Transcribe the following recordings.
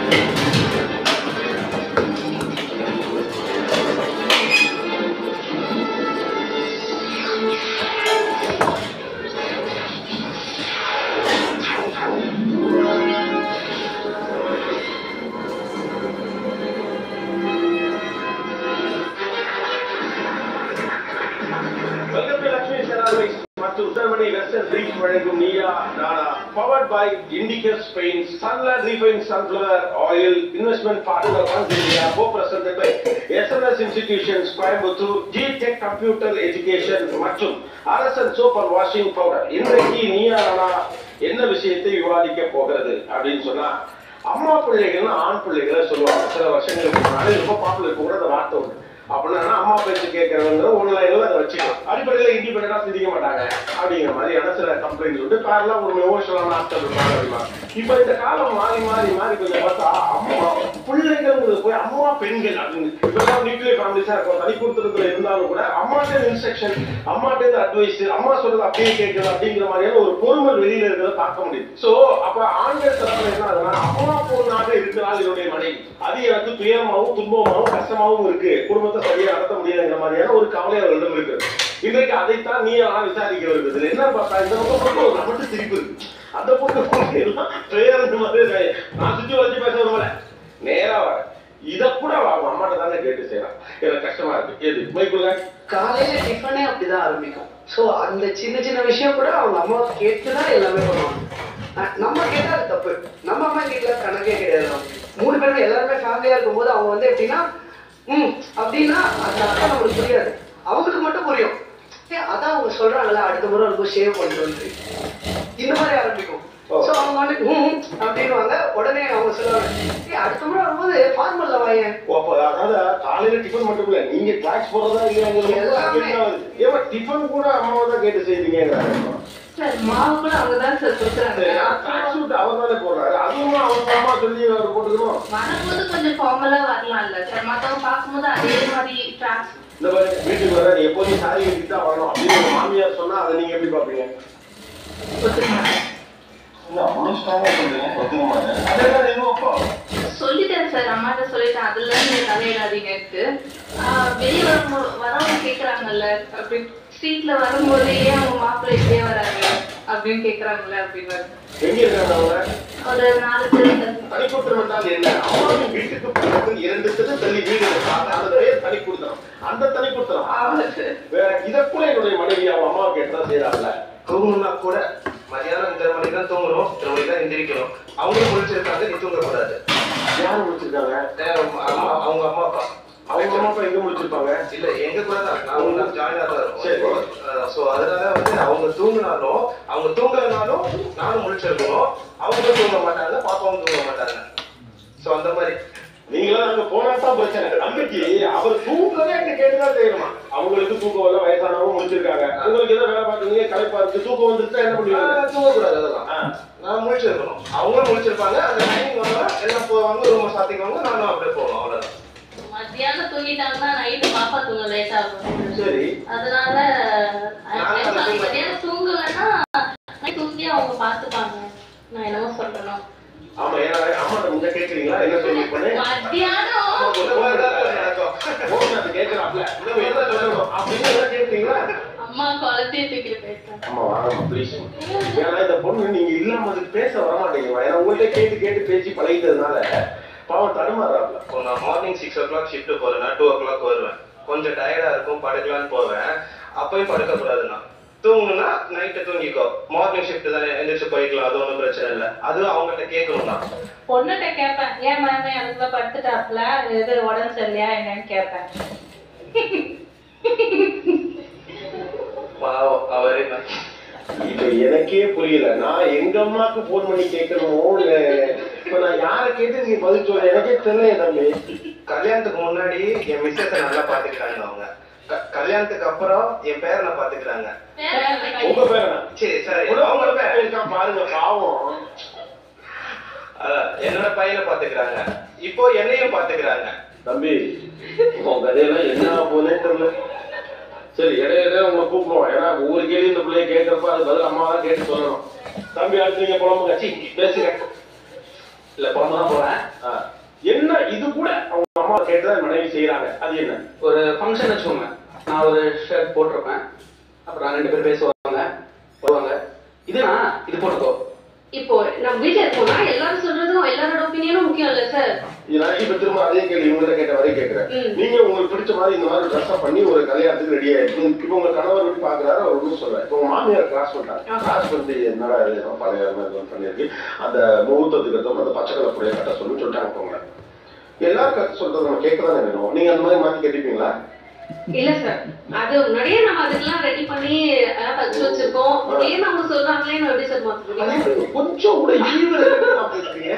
Welcome to Lakshmi ceramics மற்றும் உத்தரமணி western reach வழங்கும் Neeya Naana powered by Indigo's paint Sunlight refine sunflower oil investment partner of India co presented by SNS institutions Coimbatore G tech computer education மற்றும் Arasan soap and washing powder இன்றைக்கு நீயா நானா என்ன விஷயத்தை விவாதிக்க போகிறது அப்படின்னு சொன்னா அம்மா பிள்ளைகள்னு ஆண் பிள்ளைகளை சொல்லுவாங்க சில வருஷங்களுக்கு முன்னாடி ரொம்ப பாப்புலர் கூட அந்த வார்த்தை உண்டு அப்படின்னா அம்மா பேச்சு கேட்கறவங்க ஒரு லைன்ல அதை வச்சுக்கலாம் அடிப்படையில் இண்டிபெண்டா சிந்திக்க மாட்டாங்க அப்படிங்கிற மாதிரியான சில கம்ப்ளைண்ட் உண்டு காரெல்லாம் ஒரு எமோஷனலான ஆட்கள் இருப்பாங்க அப்படிமா இப்ப இந்த காலம் மாறி மாறி மாறி கொஞ்சம் பார்த்தா அம்மா பிள்ளைங்கிறது போய் அம்மா பெண்கள் அப்படின்னு இப்பெல்லாம் நியூக்ளியர் ஃபேமிலிஸா இருக்கும் தனி கொடுத்துருக்குள்ள இருந்தாலும் கூட அம்மாட்டே இன்ஸ்ட்ரக்ஷன் அம்மாட்டே அட்வைஸ் அம்மா சொல்றது அப்படியே கேட்கறது அப்படிங்கிற மாதிரியான ஒரு பொறுமை வெளியில இருக்கிறத பார்க்க முடியுது சோ அப்ப ஆண்கள் தரப்புல என்ன ஆகுதுன்னா அம்மா பொண்ணாக இருக்கிறாள் என்னுடைய மனைவி அது எனக்கு துயரமாவும் துன்பமாவும் கஷ்டமாவும் இருக்கு குடும்பத்தை சரியா நடத்த முடியாதுங்கிற மாதிரியான ஒரு கவலை அவர்களிடம் இருக்கு இன்றைக்கு அதைத்தான் நீ நான் விசாரிக்க வருது இதுல என்ன பார்த்தா இந்த பக்கம் மட்டும் ஒரு நமட்டு சிரிப்பு இருக்கு அந்த பக்கம் எல்லாம் பேர் இந்த மாதிரி நான் சுத்தி வச்சு பேச வருவல நேரா வர இத கூட அவங்க அம்மாட்ட தானே கேட்டு செய்யலாம் எனக்கு கஷ்டமா இருக்கு எது மைக்குள்ள காலையில டிஃபனே அப்படிதான் ஆரம்பிக்கும் சோ அந்த சின்ன சின்ன விஷயம் கூட அவங்க அம்மா கேட்டுதான் எல்லாமே பண்ணுவாங்க அஹ் நம்ம கேட்டா அது தப்பு நம்ம அம்மா வீட்டுல கணக்கே கிடையாது நமக்கு. மூணு பேருமே எல்லாருமே ஃபேமிலியா இருக்கும்போது அவங்க வந்து எப்படின்னா ம் அப்படின்னா அந்த அர்த்தம் நம்மளுக்கு புரியாது அவங்களுக்கு மட்டும் புரியும் ஏய், அதான் அவங்க சொல்றாங்கல்ல அடுத்த முறை ரொம்ப ஷேவ் பண்ணிட்டு வந்து இந்த மாதிரி ஆரம்பிக்கும் ஓ. சோ அவங்க வந்து ம் அப்படின்னுவாங்க உடனே அவங்க சொல்லுவாங்க ஏய், அடுத்த முறை வரும்போது ஃபார்மல்ல வாயேன் ஓ, அப்ப அதாவது காலையில டிஃபன் மட்டும் இல்ல நீங்க கிளாஸ் போறதா இல்லையாங்கிறது எல்லாமே. என்ன வருது? ஏம்மா டிஃபன் கூட அம்மாவை தான் கேட்டு செய்றீங்கிறாங்க சார் மாவு கூட அவங்க தான் சார் கொடுக்குறாங்க ட்ராக் சூட் அவர் தானே போடுறாரு அதுவும் அவங்க அம்மா சொல்லி அவர் போட்டுக்கணும் வரும்போது கொஞ்சம் ஃபார்மலா வரலாம்ல சார் மத்தவங்க பார்க்கும்போது அதே மாதிரி ட்ராக்ஸ் இந்த மாதிரி வீட்டுக்கு வர நீ எப்போதும் சாரி கட்டிட்டு தான் வரணும் அப்படின்னு உங்க மாமியார் சொன்னா அதை நீங்க எப்படி பாப்பீங்க இல்ல அவ்வளவு ஸ்ட்ராங்கா சொல்றீங்க ஒத்துக்க மாட்டேன் அதெல்லாம் எதுவும் அப்போ சொல்லிட்டேன் சார் அம்மாட்ட சொல்லிட்டேன் அதுல நீங்க தலையிடாதீங்கன்ட்டு ஆஹ் வெளிய வரும்போது வரவங்க கேக்குறாங்கல்ல அப்படி ஸ்ட்ரீட்ல வரும்போதே ஏன் அவங்க மாப்பிள்ளை இப்படியே வராங்க அப்படின்னு கேக்குறாங்கல்ல அப்படின்னு எங்க இருக்காங்க அவங்க ஒரு நாலு பேர் தனி கொடுத்தனம் என்றால் என்ன அம்மாவின் வீட்டுக்கு பக்கத்தில் இரண்டு தெரு தள்ளி வீடு இருக்கு. அந்த- அந்த பேர் தனி கொடுத்தனம் அந்த தனி கொடுத்தனம் ஆமா சார் வேற இத கூட என்னுடைய மனைவி அவன் அம்மாவுக்கு என்ன செய்யறாங்கல்ல தூங்கணும்னா கூட மதியானம் இத்தனை மணிக்கு தான் தூங்கணும் இத்தனை மணிக்கு தான் எந்திரிக்கணும் அவங்களும் முடிச்சிருக்காங்க நீ தூங்கக்கூடாது யாரு முடிச்சிருக்காங்க அஹ் அம்மா அவங்க அம்மா அப்பா அவங்க அம்மா அப்பா எங்க முடிச்சிருப்பாங்க இல்ல எங்க கூட தான் நான் ஒண்ணா ஜாயினா தான் சரி. இருக்கும் சோ அதனால வந்து அவங்க தூங்கினாலும் அவங்க தூங்கலனாலும் நானும் முழிச்சிருக்கணும் அவங்களும் தூங்க மாட்டாங்க பாப்பாவும் தூங்க மாட்டாங்க சோ அந்த மாதிரி நீங்களாம் அங்க போனா தான் பிரச்சனை அன்னைக்கு அவர் தூக்கவே அங்க கேட்டுதான் செய்யணுமா அவங்களுக்கு தூக்கம் வரல வயசானவங்க முடிச்சிருக்காங்க உங்களுக்கு ஏதோ வேலை பார்க்குறீங்க களைப்பா இருக்கு தூக்கம் வந்துருச்சா என்ன பண்ணுவீங்க ஆஹ் தூங்கக்கூடாது அதெல்லாம் ஆ. நான் முழிச்சிருக்கணும் அவங்களும் முழிச்சிருப்பாங்க அந்த டைமிங் வந்தா எல்லாம் போவாங்க ரூம் சாத்திக்குவாங்க நானும் அப்படியே போகணும் அவ்வளவுதான் மத்தியானம் தூங்கிட்டாங்கன்னா நைட்டு பாப்பா தூங்க லேட் ஆகும் சரி அதனால நானும் அதை தூங்க- மத்தியானம் தூங்கலைன்னா night தூங்கி அவங்க பார்த்துப்பாங்க நான் என்னமோ சொல்றேன் ஆமா ஏன்னா அம்மாட்ட முன்ன கேக்குறீங்களா என்ன சொல்லி பண்ணு மத்தியானம் அது கேட்கறாப்ல இன்னும் என்ன சொல்லணும் அப்படின்னு எல்லாம் கேட்டீங்களா அம்மா குழந்தைய தூக்கிட்டு போயிட்டாங்க ஆமா வாங்கம்மா ப்ளீஸ் ஏன்னா இந்த பொண்ணு நீங்க இல்லாம அதுக்கு பேச வர மாட்டேங்குமா ஏன்னா உங்கள்ட்ட கேட்டு கேட்டு பேசி பழகிட்டதுனால பாவம் தடுமாறாப்ல இப்போ நான் morning six o'clock shift போறேன்னா டூ ஓ கிளாக் வருவேன் கொஞ்சம் டயர்டா இருக்கும் படுக்கலாம்னு போவேன் அப்பயும் படுக்க கூடாதுண்ணா தூங்குனா நைட்டு தூங்கிக்கோ மார்னிங் ஷிஃப்ட் தானே எந்திரிச்சு போய்க்கலாம் அது ஒன்றும் பிரச்சனை இல்லை அதுவும் அவங்கள்ட்ட கேட்கணும்னா பொண்ணுகிட்ட கேட்பேன் ஏன் மேம் அதுக்குள்ள படுத்துட்டாப்ல எது உடம்பு சரியில்லையா என்னன்னு கேட்பேன் பாவம் அவரே இப்ப எனக்கே புரியல நான் எங்க அம்மாக்கு போன் பண்ணி கேட்கணுமோ இல்ல இப்ப நான் யாரை கேட்டு நீங்க பதில் சொல்ல எனக்கே தெரியல தம்பி கல்யாணத்துக்கு முன்னாடி என் மிஸ்ஸஸை நல்லா பாத்துக்கிறாங்க அவங்க க- கல்யாணத்துக்கு அப்புறம் என் பேரனை பாத்துக்கிறாங்க உங்க பேர் என்ன சரி சரி அவங்க அவங்க பேர் பேர் இருக்கான் பாருங்க பாவம் அதான், என்னோட பையனை பாத்துக்கிறாங்க இப்போ என்னையும் பாத்துக்கிறாங்க தம்பி உன் கதையெல்லாம் என்ன போனே தெரியல சரி இடையில இடையில உங்களை கூப்பிடுவோம் ஏன்னா ஒவ்வொரு கேள்வி இந்த பிள்ளைய கேட்கறப்ப அது பதில் அம்மா தான் கேட்டு சொல்லணும் தம்பி அடுத்து நீங்க புலம்புங்க சி பேசுங்க இல்ல புலம்பு தான் போறேன் ஆ. கேட்டதை மனைவி செய்யறாங்க அது என்ன ஒரு ஃபங்க்ஷன் வச்சுக்கோங்க நான் ஒரு ஷர்ட் போட்டிருப்பேன் அப்புறம் ரெண்டு பேர் பேசுவாங்க வருவாங்க இதுனா இது போட்டுக்கோ இப்போ நம்ம வீட்டுல இருக்கோம்னா எல்லாரும் சொல்றதும் எல்லாரோட ஒப்பீனியனும் முக்கியம் இல்ல சார் இது நான் இப்ப திரும்ப அதே கேள்வி உங்களை கேட்ட வரை கேட்கிறேன் ம். நீங்க உங்களுக்கு பிடிச்ச மாதிரி இந்த மாதிரி ட்ரெஸ் பண்ணி ஒரு கல்யாணத்துக்கு ரெடி ஆயிருக்கு இப்ப உங்க கணவர் வந்து பாக்குறாரு அவர் ஒன்றும் சொல்ல இப்ப உங்க மாமியார் கிளாஸ் பண்றாங்க கிளாஸ் பண்ணி என்னடா இது நம்ம பழைய மாதிரி வந்து பண்ணிருக்கு அந்த முகூர்த்தத்துக்கு ஏற்ற அந்த பச்சை கலர் புடைய கட்ட சொல்லி சொல்லிட்டாங்க போங்க எல்லாரும் கருத்து சொல்றது நம்ம கேட்க தானே வேணும் நீங்க அந்த மாதிரி மாத்தி கேட்டுப்பீங்களா இல்ல சார் அது முன்னாடியே நம்ம அதுக்கெல்லாம் ரெடி பண்ணி எல்லாம் தச்சு வச்சிருக்கோம் ஏன் அவங்க சொல்றாங்களே நான் எப்படி சார் மாத்துறீங்க அது கொஞ்சம் கூட ஈவு நான் பேசுறீங்க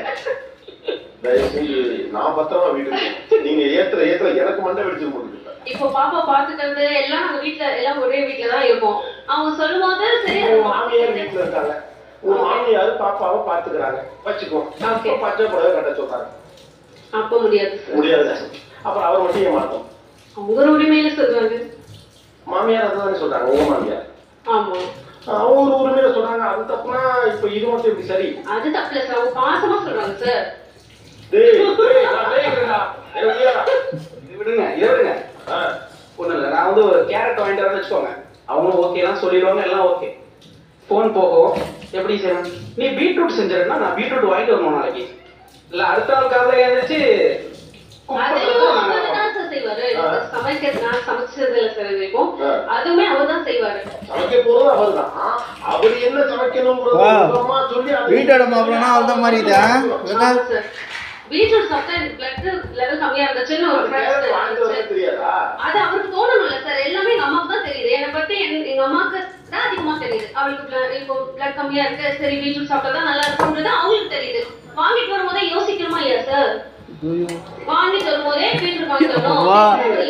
தயவு செஞ்சு நான் பத்திரமா வீட்டுக்கு நீங்க ஏத்துற ஏத்துற எனக்கு மண்டை வெடிச்சு முடிஞ்சுப்பேன் இப்போ பாப்பா பாத்துக்கிறது எல்லாம் நாங்க வீட்ல எல்லாம் ஒரே வீட்ல தான் இருக்கோம் அவங்க சொல்லும்போது சரி உங்க மாமியார் வீட்டுல இருக்காங்க உங்க மாமியார் பாப்பாவை பாத்துக்கிறாங்க வச்சுக்கோ Okay. அப்ப பச்சை புடவை கட்ட சொல்றாங்க அப்ப முடியாது சார் முடியாது அப்புறம் அவர் மட்டும் ஏன் மாட்டோம் அவங்க ஒரு உரிமையில சொல்றாங்க மாமியார் அதுதானே சொல்றாங்க உங்க மாமியார் ஆமா அவங்க ஒரு உரிமையில சொல்றாங்க அது தப்புனா இப்ப இது மட்டும் எப்படி சரி அது தப்புல சார் அவங்க பாசமா சொல்றாங்க சார் டேய் டேய் நான் டேய்க்கிறேன்டா. எனக்கு புரியாதா? இது விடுங்க இதை விடுங்க ஆ, ஒன்றும் இல்லை நான் வந்து ஒரு கேரட் வாங்கிட்டு வரேன்னு வச்சுக்கோங்க அவங்களும் ஓகேலாம் சொல்லிடுவாங்க எல்லாம் ஓகே ஃபோன் போகும் எப்படி செய்யணும் நீ பீட்ரூட் செஞ்சிருந்தா நான் பீட்ரூட் வாங்கிட்டு வரணும் நாளைக்கு இல்லை அடுத்த நாள் காலையில் எழுந்திரிச்சு cook அதையும் பண்றது அவர் நாங்க தான் சார் செய்வாரு ஆ. சமைக்கிறது நான் சமைச்சது இல்ல சார் இது வரைக்கும் ஆ. அதுவுமே அவர் தான் செய்வாரு சமைக்க போறது அவர்தான் அவர் என்ன சமைக்கணும்ன்றது வா. உங்க அம்மா சொல்லி அது- வீட்டோட மாப்பிள்ளனா அவர்தான் மாதிரி இதா? ஆமா சார் பீட்ரூட் சாப்பிட்டா எனக்கு பிளட் லெவல் கம்மியா இருந்துச்சுன்னு ஒரு அது கேரட் friend வாங்கிட்டு வர இருந்துச்சு. தெரியாதா அது அவருக்கு தோணணும்ல சார் எல்லாமே எங்க அம்மாவுக்கு தான் தெரியுது என்னை பத்தி என்- எங்க அம்மாவுக்கு தான் அதிகமா தெரியுது அவளுக்கு blood- இப்போ பிளட் கம்மியா இருக்கு சரி பீட்ரூட் சாப்பிட்டா தான் நல்லா இருக்கும்ன்றது அவங்களுக்கு தெரியுது வாங்கிட்டு வரும்போதே யோசிக்கணுமா இல்லையா சார் வாங்கிட்டு வரும்போதே பீட்ரூட் வாங்கிட்டு வா.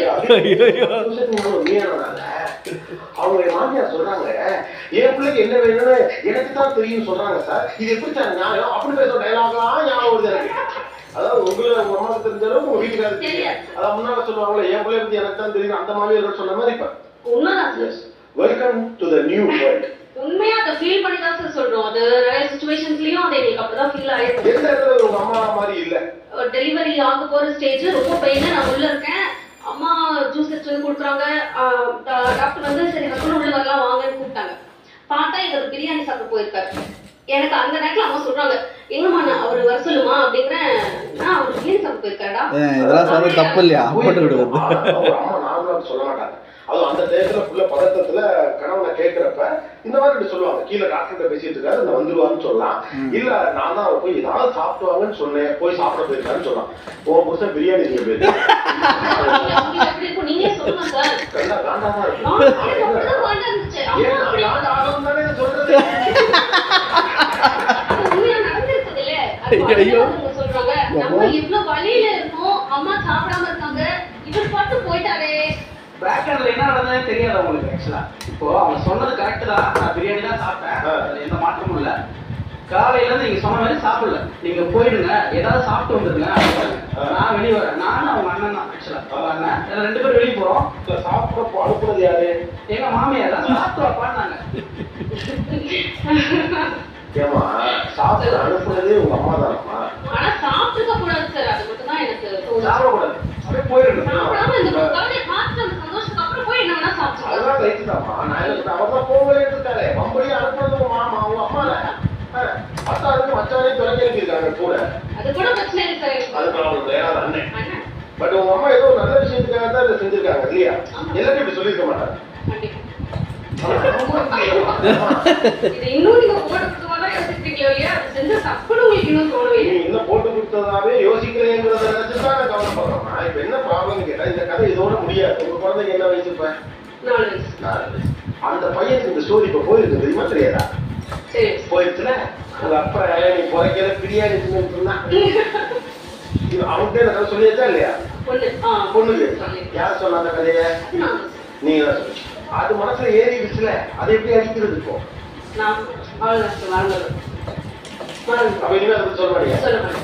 வரணும் அவங்க என் மாமியார் சொல்றாங்க என் பிள்ளைக்கு என்ன வேணும்னு எனக்கு தான் தெரியும் சொல்றாங்க சார் இது எப்படி சார் நியாயம் அப்படி பேசுற டைலாக்லாம் ஞாபகம் வருது எனக்கு அதாவது உங்களை உங்க அம்மாவுக்கு தெரிஞ்சாலும் உங்க வீட்டுக்காரருக்கு தெரியும் தெரியாது. அதான் முன்னால சொல்லுவாங்களே என் பிள்ளை பத்தி எனக்கு தான் தெரியும் அந்த மாமியார் சொன்ன மாதிரி இப்ப உண்மைதான் sir welcome to the new world உண்மையா அதை ஃபீல் பண்ணி தான் சார் சொல்றோம் அது நிறைய சுச்சுவேஷன்ஸ்லயும் அது எங்களுக்கு அப்படிதான் ஃபீல் ஆயிருக்கு எந்த இடத்துல உங்க அம்மா மாதிரி இல்ல டெலிவரி ஆக போற ஸ்டேஜ் ரொம்ப பெயின் நான் உள்ள இருக்கேன் அம்மா ஜூஸ் எடுத்து வந்து கொடுக்குறாங்க டாக்டர் வந்து சரி ஹஸ்பண்ட் உள்ள வரலாம் வாங்கன்னு கூப்பிட்டாங்க பார்த்தா இவர் பிரியாணி சாப்பிட போயிருக்காரு எனக்கு அந்த நேரத்துல அம்மா சொல்றாங்க எங்கம்மா நான் அவர் வர சொல்லுமா அப்படிங்கிறேன் நான் அவர் பிரியாணி சாப்பிட போயிருக்காடா ஏன் இதெல்லாம் சொல்றது தப்பு இல்லையா போட்டு விடுவது அவங்க அம்மா நார்மலா சொல்ல மாட்டாங்க அதுவும் அந்த டயத்துல புள்ள பதட்டத்துல கணவனை கேட்கிறப்ப இந்த மாதிரி இப்படி சொல்லுவாங்க கீழே டாக்டர் பேசிட்டு இருக்காரு இந்த வந்துருவான்னு சொல்லலாம் இல்ல நான் தான் அவர் போய் ஏதாவது சாப்பிடுவாங்கன்னு சொன்னேன் போய் சாப்பிட போயிருக்காருன்னு சொல்லலாம் உன் புருஷன் பிரியாணி செய்ய போயிருக்காரு உங்களுக்கு எப்படி இருக்கும் நீங்களே சொல்லுங்க சார் கண்டா காண்டா தான் இருக்கு. நான் எனக்கு அப்படிதான் காண்டா இருந்துச்சு அம்மா ஏன் நான் அப்படி காண்டா ஆகணும் தானே சொல்றது அது உண்மையா நடந்திருக்குது இல்ல? அது ஐயோ. அவங்க சொல்றாங்க நம்ம இவ்ளோ வலியில இருக்கோம் அம்மா சாப்பிடாம இருக்காங்க இவர் பாட்டு போயிட்டாரே பேக் ஹேண்ட்ல என்ன நடந்ததுன்னு தெரியாது அவங்களுக்கு ஆக்சுவலா இப்போ அவங்க சொன்னது கரெக்ட் தான் நான் பிரியாணி தான் சாப்பிட்டேன் ஆ. அதுல எந்த மாற்றமும் இல்ல காலையில இருந்து நீங்க சொன்ன மாதிரி சாப்பிடல நீங்க போயிடுங்க ஏதாவது சாப்பிட்டு வந்துருங்க அப்படின்னாங்க. ஆ. நான் வெளியே வரேன் நானும் அவங்க அண்ணன் தான் ஆக்சுவலா அவங்க அண்ணன் இதுல ரெண்டு பேரும் வெளியே போறோம் இல்ல, சாப்பிட அனுப்புனது யாரு எங்க மாமியார் தான் சாப்பிட்டு வாப்பான்னாங்க ஏமா சாப்பிட அனுப்புனதே உங்க அம்மா தானம்மா ஆனா சாப்பிட்டுக்க கூடாது சார் அது மட்டும் தான் எனக்கு தோணுது. சாப்பிடக்கூடாது அப்படியே போயிடணும் சாப்பிடாம இந்த கவலையை பார்த்துட்டு அந்த சந்தோஷத்துக்கு அப்புறம் போய் என்ன வேணா சாப்பிட்டுக்கலாம் அதெல்லாம் ரைட்டு தான்மா நான் எனக்கு அவர் தான் போகவே இருக்காரு மம்படி அனுப்புனது உங்க மாமா உங்க அம்மா அத்தா இருக்கு மச்சானே துறக்கி இருக்காங்க கூட அது கூட பிரச்சனை இல்லை சார் எனக்கு. அது ப்ராப்ளம் ஏன்னா அது அண்ணன் அண்ணன் பட் உங்க அம்மா ஏதோ ஒரு நல்ல விஷயத்துக்காக தான் இதை செஞ்சிருக்காங்க இல்லையா எல்லாத்தையும் இப்படி சொல்லியிருக்க மாட்டாங்க கண்டிப்பா ஆனா, இது இன்னும் நீங்க போடுறதுக்கு தான் யோசிப்பீங்களோ இல்லையா அது செஞ்ச தப்புன்னு உங்களுக்கு இன்னும் தோணவே நீ இன்னும் போட்டு கொடுத்ததாவே யோசிக்கிறேங்கிறத நினைச்சு தான் நான் கவலைப்படுறேன் நான் இப்ப என்ன ப்ராப்ளம் கேட்டா இந்த கதை இதோட முடியாது உங்க குழந்தைக்கு என்ன வயசு இப்ப நாலு வயசு நாலு வயசு. அந்த பையனுக்கு இந்த ஸ்டோரி இப்ப போயிருக்கு தெரியுமா தெரியாதா சரி போயிடுச்சுல உங்க அப்பா நீ குறைக்கிற பிரியாணி தின்னுட்டு இருந்தான் இது அவன்கிட்ட இந்த கதை சொல்லியாச்சா இல்லையா பொண்ணு ஆ பொண்ணுக்கு சொல்லி யார் சொன்ன அந்த கதைய அது நான் நீங்க தான் சொன்னீங்க. அது மனசுல ஏறிடுச்சுல அதை எப்படி அடிக்கிறது இப்போ நான் அவ்வளவுதான் சார் வாழ்ந்தது மறந்து அப்ப இனிமே அதை பத்தி சொல்ல மாட்டீங்க சொல்ல மாட்டேன்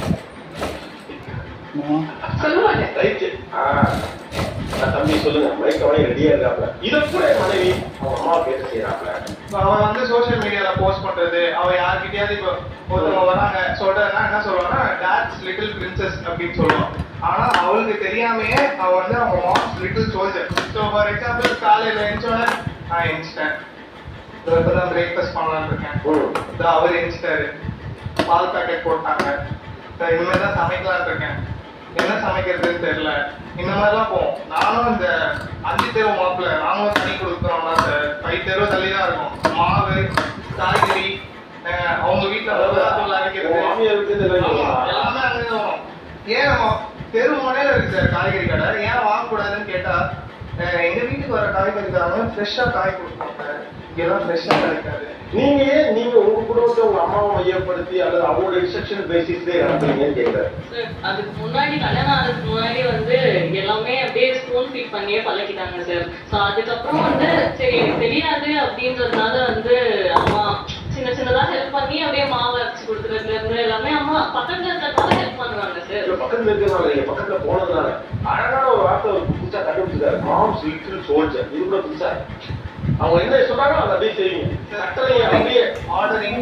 சொல்ல மாட்டேன் ரைட்டு ஆ நான் தம்பி சொல்லுங்க மைக்க வாங்கி ரெடியா இருக்காப்ல இதை கூட என் மனைவி அவங்க அம்மா கேட்டு செய்யறாப்ல அவன் வந்து சோஷியல் மீடியால போஸ்ட் பண்றது அவன் யார்கிட்டயாவது இப்போ ஒருத்தவங்க வராங்க சொல்றதுன்னா என்ன சொல்லுவாங்கன்னா டேட் டாட்ஸ் லிட்டில் பிரின்சஸ் அப்படின்னு சொல்லுவான் ஆனா அவளுக்கு தெரியாமையே அவ வந்து அவங்க moms little soldier so for example காலையில எழுந்தோடனே நான் எழுந்துட்டேன் இப்பதான் பிரேக்ஃபாஸ்ட் பண்ணலாம்னு இருக்கேன் ம். இதோ அவர் எழுந்துட்டாரு பால் பாக்கெட் போட்டாங்க இதோ இனிமேல் தான் சமைக்கலாம்னு இருக்கேன் என்ன சமைக்கிறதுன்னு தெரியல இந்த மாதிரிலாம் போவோம் நானும் இந்த அஞ்சு தெரு மாப்பிள்ள நாங்களும் தனி கொடுக்குறோம்னா சார் ஃபைவ் தெரு தள்ளி தான் இருக்கும் மாவு காய்கறி அஹ் அவங்க வீட்டுல மிளகாத்தூள் அரைக்கிறது உங்க மாமியார் வீட்டுல இருந்து எல்லாம் ஆமா, வருமா? எல்லாமே அங்கதான் வரும். ஏன் நம்ம தெரு முனையில இருக்கு சார் காய்கறி கடை ஏன் வாங்கக்கூடாதுன்னு கேட்டா அஹ் எங்க வீட்டுக்கு வர காய்கறிக்காரங்க ஃப்ரெஷ்ஷா காய் கொடுப்பாங்க இங்கெல்லாம் ஃப்ரெஷ்ஷா கிடைக்காது நீங்க ஏன் நீங்க உங்க குடும்பத்தை உங்க அம்மாவை மையப்படுத்தி அல்லது அவங்களோட இன்ஸ்ட்ரக்ஷன் பேசிஸ்லயே நடத்துறீங்கன்னு கேக்குறேன் சார், அதுக்கு முன்னாடி கல்யாணம் ஆகிறதுக்கு முன்னாடி வந்து எல்லாமே அப்படியே ஸ்பூன் ஃபீட் பண்ணியே பழக்கிட்டாங்க சார் ஸோ அதுக்கப்புறம் வந்து சரி எனக்கு தெரியாது அப்படின்றதுனால வந்து அம்மா சின்ன சின்னதா ஹெல்ப் பண்ணி அப்படியே மாவு அரைச்சு கொடுக்குறதுல இருந்து எல்லாமே அம்மா பக்கத்துல இருக்கிறதால ஹெல்ப் பண்ணுவாங்க சார் இல்ல, பக்கத்துல இருக்கிறனால நீங்க பக்கத்துல போனதுனால அழகான ஒரு வார்த்தை ஒரு புதுசா கண்டுபிடிச்சிருக்காரு மாம்ஸ் லிட்டில் சோல்ஜர் இது கூட புதுசா இருக்கு. அவங்க என்ன சொல்றாங்களோ அதை அப்படியே செய்வீங்க கட்டளையை அப்படியே ஆர்டரிங்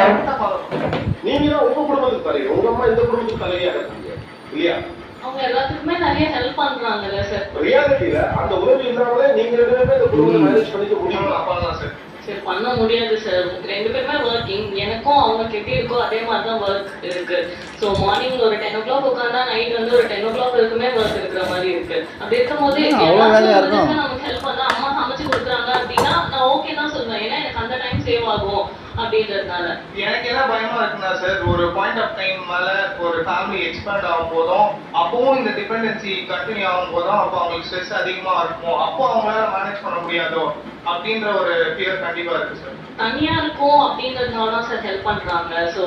நீங்க தான் உங்க குடும்பத்துக்கு தலைவர் உங்க அம்மா இந்த குடும்பத்துக்கு தலைவியா இருக்கீங்க இல்லையா அவங்க எல்லாத்துக்குமே நிறைய ஹெல்ப் பண்றாங்கல்ல சார் ரியாலிட்டியில அந்த உதவி இல்லாமலே நீங்க ரெண்டு பேருமே இந்த குடும்பத்தை மேனேஜ் பண்ணிக்க முடியுமா பண்ணலாம் சார் சரி பண்ண முடியாது சார் ரெண்டு பேருமே ஒர்க்கிங் எனக்கும் அவங்களுக்கு எப்படி இருக்கோ அதே மாதிரி தான் ஒர்க் இருக்கு ஸோ மார்னிங் ஒரு டென் ஓ கிளாக் உட்காந்தா நைட் வந்து ஒரு டென் ஓ கிளாக் வரைக்குமே ஒர்க் இருக்கிற மாதிரி இருக்கு அப்படி இருக்கும்போது ஆ, அவ்வளவு எல்லாத்துக்கும் வேலையா வந்து இருக்கும். நமக்கு ஹெல்ப் பண்ணா அம்மா சமைச்சு கொடுக்குறாங்க அப்படின்னா நான் ஓகே தான் சொல்லுவேன் ஏன்னா எனக்கு அந்த டைம் சேவ் ஆகும் அப்படின்றதுனால எனக்கு என்ன பயமா இருக்குன்னா சார் ஒரு பாயிண்ட் ஆஃப் டைம் மேல ஒரு ஃபேமிலி எக்ஸ்பேண்ட் ஆகும் போதும் அப்பவும் இந்த டிபெண்டன்சி கண்டினியூ ஆகும் போதும் அப்போ அவங்களுக்கு ஸ்ட்ரெஸ் அதிகமா இருக்கும் அப்போ அவங்களால மேனேஜ் பண்ண முடியாதோ அப்படின்ற ஒரு ஃபியர் கண்டிப்பா இருக்கு சார் தனியா இருக்கும் அப்படின்றதுனால தான் சார் ஹெல்ப் பண்றாங்க ஸோ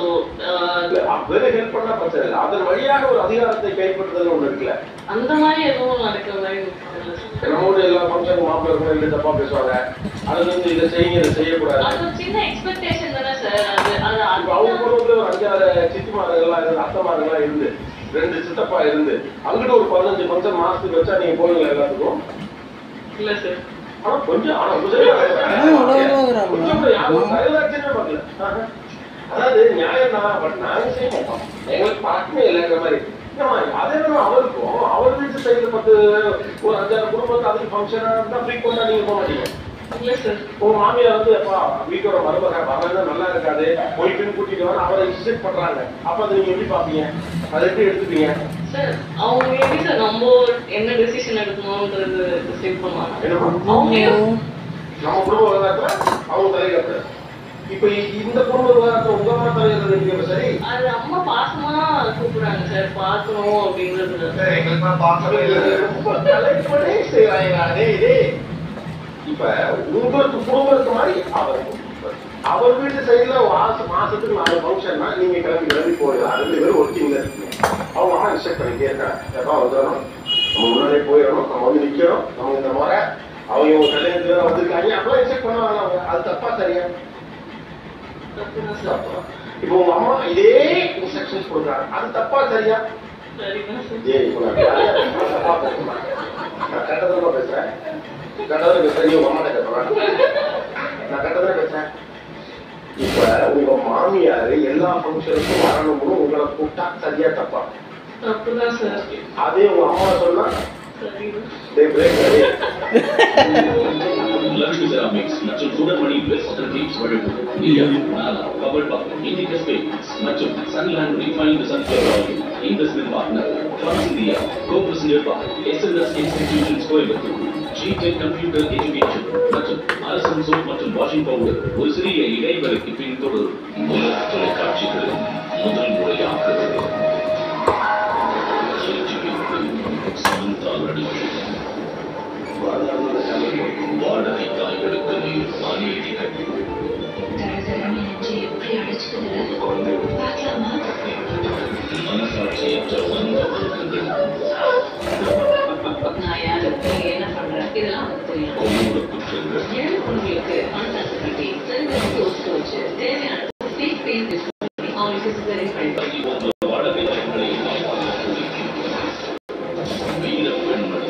வெறும் ஹெல்ப் பண்ணா பிரச்சனை இல்லை அதன் வழியாக ஒரு அதிகாரத்தை கைப்பற்றுதல் ஒண்ணு இருக்குல்ல அந்த மாதிரி எதுவும் நடக்கிற மாதிரி எனக்கு தெரியல sir. நம்மளோட எல்லா ஃபங்க்ஷன் மாப்பிள்ளை இருக்கும் இல்லை தப்பா பேசுவாங்க அதுல இருந்து இதை செய்யுங்க இதை செய்யக்கூடாது அது ஒரு சின்ன எக்ஸ்பெக்டேஷன் தானே சார் அது அது இப்ப அவங்க அதுதான் குடும்பத்துல ஒரு அஞ்சாறு சித்திமார்கள்லாம் இருந்து அத்தமார்கள்லாம் இருந்து ரெண்டு சித்தப்பா இருந்து அங்கிட்டு ஒரு பதினஞ்சு ஃபங்க்ஷன் மாசத்துக்கு வச்சா நீங்க போவீங்களா எல்லாத்துக்கும் இல்ல சார் ஆனா கொஞ்சம் ஆனா கொஞ்சம் ஏன் இவ்வளவு தூரம் கொஞ்சம் கூட யாரும் தலைவராட்சியமே பார்க்கல ஆஹா. அதாவது நியாயம் தான் பட் நாங்க செய்ய மாட்டோம் எங்களுக்கு பழக்கமே இல்லைங்கிற மாதிரி ஏம்மா, அதே மாதிரி அவருக்கும் அவர் வீட்டு சைடுல பத்து ஒரு அஞ்சாறு குடும்பத்தை அதுக்கு ஃபங்க்ஷனா இருந்தா ஃப்ரீக்வெண்டா நீங்க போக மாட்டீங்க இல்ல சார் உங்க மாமியார் வந்து எப்பா வீட்டோட மருமக வரலன்னா நல்லா இருக்காது போய் பின் கூட்டிட்டு வர அவரை இன்ஸ்ட்ரக்ட் பண்றாங்க அப்ப அதை நீங்க எப்படி பாப்பீங்க அதை எப்படி எடுத்துப்பீங்க சார் அவங்க எப்படி சார் நம்ம என்ன டெசிஷன் எடுக்கணும்ன்றது டிசைட் பண்ணுவாங்க என்னமா அவங்க நம்ம குடும்ப விவகாரத்துல அவங்க தலையிடப்பட இப்ப இ- இந்த குடும்ப விவகாரத்துல உங்க அம்மா தலையிடுறது சரி அது அம்மா பாசமா கூப்பிடுறாங்க சார் பார்க்கணும் அப்படின்றது சார் எங்களுக்குலாம் பார்க்கவே இல்லை சார் ரொம்ப தலைப்படே செய்யறாங்க டேய் டேய் இப்ப உங்களுக்கு குடும்பத்துக்கு மாதிரி அவர் அவர் வீட்டு சைடுல மாச மாசத்துக்கு நாலு ஃபங்க்ஷன்னா நீங்க கிளம்பி கிளம்பி போயிடலாம் ரெண்டு பேரும் ஒர்க்கிங்ல இருக்கீங்க அவங்க அம்மா இன்ஸ்ட்ரக்ட் பண்ணிட்டே இருக்காங்க எப்பா வந்துடணும் நம்ம முன்னாடியே போயிடணும் நம்ம வந்து நிக்கணும் நம்ம இந்த முறை அவங்க உங்க கல்யாணத்துல தான் வந்திருக்காங்க அப்பெல்லாம் இன்ஸ்ட்ரக்ட் பண்ணுவாங்க அவங்க அது தப்பா சரியா தப்புதான் சார் தப்பா இப்போ உங்க அம்மா இதே இன்ஸ்ட்ரக்ஷன்ஸ் கொடுக்குறாங்க அது தப்பா சரியா சரிதான் சார் ஏய் இப்போ நான் ஜாலியா பேசுறேன், தப்பா பேசுறேன். நான் கரெக்டாக தான் பேசுறேன் கரெக்டாக பேசுறேன் நீ உங்க அம்மா கேட்கறேன் நான் கரெக்டாக பேசுறேன் இப்ப உங்க மாமியார் எல்லா ஃபங்க்ஷனுக்கும் வரணும்னு உங்களை கூப்பிட்டா சரியா தப்பா தப்புதான் சார் அதே உங்க அம்மா சொன்னா சரிதான் டேய் பிரேக் லக்ஷ்மி செராமிக்ஸ் மற்றும் சுடர்மணி வெஸ்டர்ன் கிளிப்ஸ் வழங்கும் இந்தியா நாலா பவர் பாக் இண்டிகஸ் பேபிஸ் மற்றும் Sunland refined sunflower oil investment partner ஃபார்ஸ் இந்தியா கோ பிரசிடென்ட் பார் SLS institutions Coimbatore G tech computer education மற்றும் அரசன் சோப் மற்றும் வாஷிங் பவுடர் ஒரு சிறிய இடைவெளிக்கு பின் தொடரும் உலக தொலைக்காட்சிகளில் முதல் முறையாக சமந்தால் அடிக்கும் வாடகை தாய்களுக்கு நீர் அநீதிகள் மனசாட்சியற்ற வந்த ஒழுக்கங்கள் நான் யாரு நீங்க என்ன பண்றேன் இதெல்லாம் எனக்கு தெரியும் கொடூர குற்றங்கள் ஏழு பொண்ணுங்களுக்கு மனசாட்சி கட்டி தெரிஞ்சவங்க ஒத்து வச்சு தேவையான ஃபேக் பெயின் பண்ணி அவங்களுக்கு சிசரிங் பண்ணி போன்ற வாடகை தாய்களை வீர பெண்மணி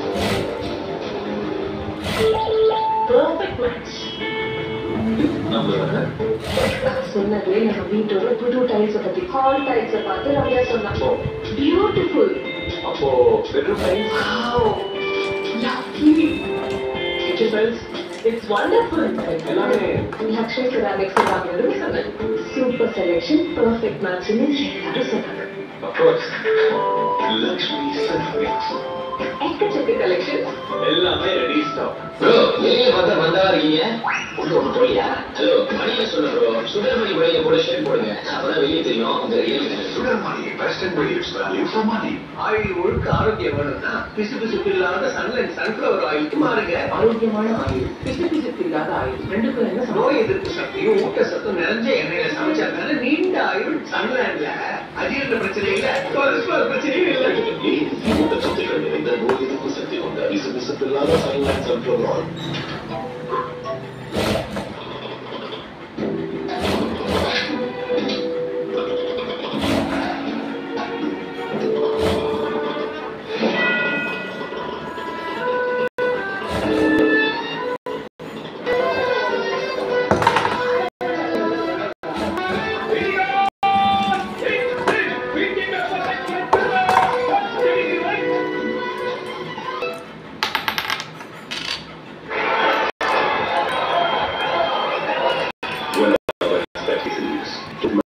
பர்ஃபெக்ட் மேட்ச் நம்ம சொல்ல வர சொன்னது நம்ம வீட்டோட புது டைல்ஸ பத்தி ஹால் டைல்ஸ பார்த்து ரம்யா சொன்னாங்க பியூட்டிஃபுல் அப்போ bedroom tiles kitchen tiles it's wonderful எல்லாமே லக்ஷ்மி செராமிக்ஸ் வாங்குறது சொன்னேன் சூப்பர் செலெக்ஷன் பெர்ஃபெக்ட் மேட்ச்னு எல்லாரும் சொன்னாங்க அப்கோர்ஸ் லக்ஷ்மி செராமிக்ஸ் எக்கச்சக்க கலெக்ஷன் எல்லாமே ரெடி ஸ்டாக் ப்ரோ வெளியே பார்த்தா வந்தா இருக்கீங்க ஒன்று ஒன்று போலியா ஹலோ மணியை சொல்ல ப்ரோ சுடர்மணி வெளியே போட ஷேர் போடுங்க அப்பதான் வெளியே தெரியும் உங்க ரியல் சுடர்மணி பெஸ்ட் அண்ட் பெரியஸ் வேல்யூ ஃபார் மணி ஆயில் ஒழுக்க ஆரோக்கியம் வேணும்னா பிசு பிசுப்பு இல்லாத சன்லைட் சன்ஃபிளவர் ஆயில் மாறுங்க ஆரோக்கியமான ஆயில் பிசு பிசுப்பு இல்லாத ஆயில் ரெண்டுக்கும் என்ன நோய் எதிர்ப்பு சக்தியும் ஊட்ட சத்தும் நிறைஞ்ச எண்ணெயில சமைச்சாங்க நீண்ட ஆயுள் சன்லைட்ல அஜீரண பிரச்சனை இல்ல கொலஸ்ட்ரால் பிரச்சனையும் இல்ல ஊட்டச்சத்துக்கள் நிறைந்த நோய் எதிர்ப்பு சக்தி கொண்ட பிசுபிசுப்பு இல்லாத சன்லைட் சன்ஃபிளவர் ஆயில்